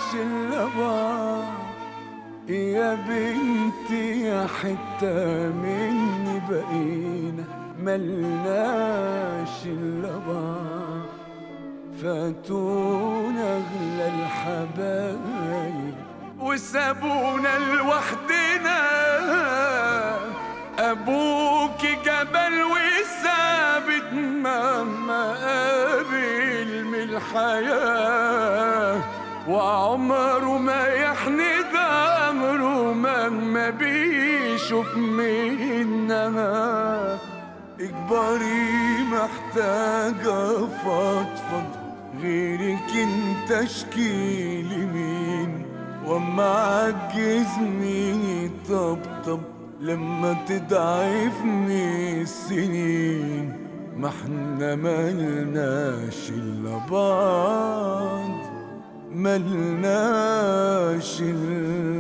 إلا بعض يا بنتي يا حتة مني بقينا ملناش إلا بعض فاتونا أغلى الحبايب وسابونا لوحدنا أبوك جبل وثابت مهما قابل من الحياة وعمره ما يحند أمره مهما بيشوف منها اكبري محتاجة فضفض غيرك انت اشكيلي مين واما عجزني يطبطب لما تضعفني السنين ما احنا ملناش الا بعض ملناش الا